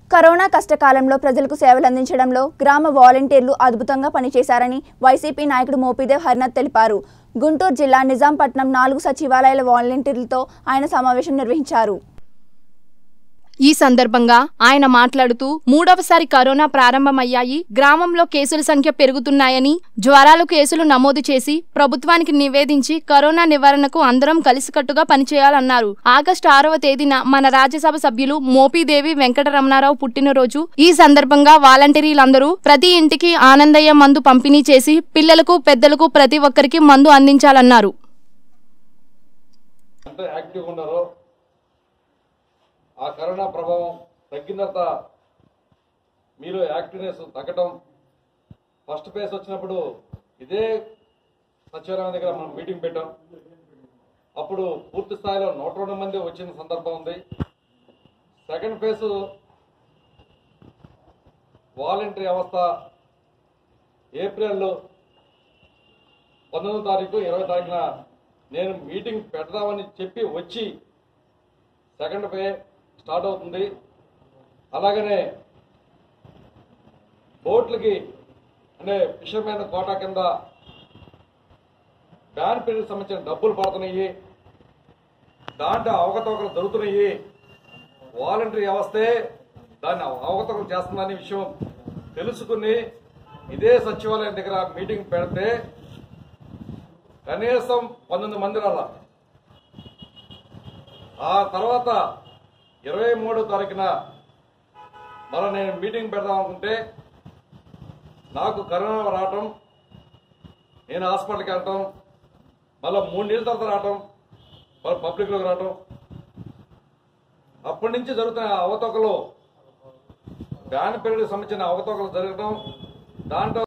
corona కష్టకాలంలో ప్రజలకు సేవలందించడంలో గ్రామ వాలంటీర్లు అద్భుతంగా పనిచేశారని వైసీపీ నాయకుడు మోపిదేవ్ హరినాథ్ తెలిపారు గుంటూరు జిల్లా నిజాంపట్నం నాలుగు సచివాలయాల వాలంటీర్లతో ఆయన సమావేశం నిర్వహించారు ఈ సందర్భంగా ఆయన మాట్లాడుతూ మూడవసారి కరోనా ప్రారంభమయ్యాయి గ్రామంలో కేసుల సంఖ్య పెరుగుతున్నాయని జ్వరాలు కేసులు నమోదు చేసి ప్రభుత్వానికి నివేదించి కరోనా నివారణకు అందరం కలిసికట్టుగా పనిచేయాలన్నారు ఆగస్టు ఆరవ తేదీన మన రాజ్యసభ సభ్యులు మోపిదేవి వెంకటరమణారావు పుట్టినరోజు ఈ సందర్భంగా వాలంటీర్లందరూ ప్రతి ఇంటికి ఆనందయ్య మందు పంపిణీ చేసి పిల్లలకు పెద్దలకు ప్రతి ఒక్కరికి మందు అందించాలన్నారు ఎంత యాక్టివ్గా ఉన్నారో ఆ కరోనా ప్రభావం తగ్గిన తర్వాత మీలో యాక్టివ్నెస్ తగ్గటం ఫస్ట్ ఫేజ్ వచ్చినప్పుడు ఇదే సచివాలయం దగ్గర మనం మీటింగ్ పెట్టాం అప్పుడు పూర్తి స్థాయిలో నూట రెండు మంది వచ్చిన సందర్భం ఉంది సెకండ్ ఫేజ్ వాలంటరీ వ్యవస్థ ఏప్రిల్లో పంతొమ్మిదో తారీఖు ఇరవై తారీఖున నేను మీటింగ్ పెడదామని చెప్పి వచ్చి సెకండ్ పే స్టార్ట్ అవుతుంది అలాగనే బోట్లకి అంటే ఫిషర్మెన్ కోటా కింద బ్యాన్ పీరియడ్ సంబంధించిన డబ్బులు పడుతున్నాయి దాంట్లో అవకతవకలు జరుగుతున్నాయి వాలంటరీ వ్యవస్థే దాన్ని అవకతవకలు చేస్తుందనే విషయం తెలుసుకుని ఇదే సచివాలయం దగ్గర మీటింగ్ పెడితే కనీసం పంతొమ్మిది మంది రాలా ఆ తర్వాత ఇరవై మూడో తారీఖున మళ్ళీ నేను మీటింగ్ పెడదాం అనుకుంటే నాకు కరోనా రావటం నేను హాస్పిటల్కి వెళ్ళటం మళ్ళీ మూడు నెలల తర్వాత రావటం మళ్ళీ పబ్లిక్లోకి రావటం అప్పటి నుంచి జరుగుతున్న అవతొకలు బ్యాన్ పీరియడ్కి సంబంధించిన అవతొకలు జరగడం దాంట్లో